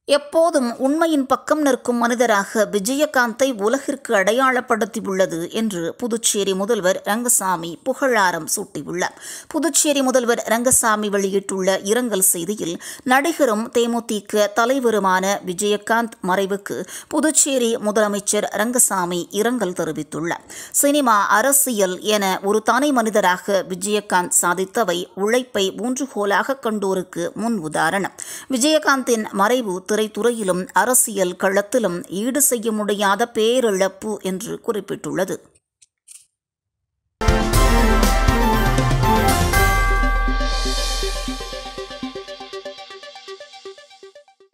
எப்போதும் உண்மையின் பக்கம் நிற்கும் மனிதராக விஜயகாந்தை உலகிற்கு அடையாளப்படுத்தியுள்ளது என்று புதுச்சேரி முதல்வர் ரங்கசாமி புகழாரம் சூட்டியுள்ளார் புதுச்சேரி முதல்வர் ரங்கசாமி வெளியிட்டுள்ள இரங்கல் செய்தியில் நடிகரும் தேமுதிக தலைவருமான விஜயகாந்த் மறைவுக்கு புதுச்சேரி முதலமைச்சர் ரங்கசாமி இரங்கல் தெரிவித்துள்ளார் சினிமா அரசியல் என ஒரு தனி மனிதராக விஜயகாந்த் சாதித்தவை உழைப்பை ஊன்றுகோலாக கண்டோருக்கு முன் உதாரணம் விஜயகாந்தின் மறைவு திரைத்துறையிலும் அரசியல் களத்திலும் ஈடு செய்ய முடியாத பேரிழப்பு என்று குறிப்பிட்டுள்ளது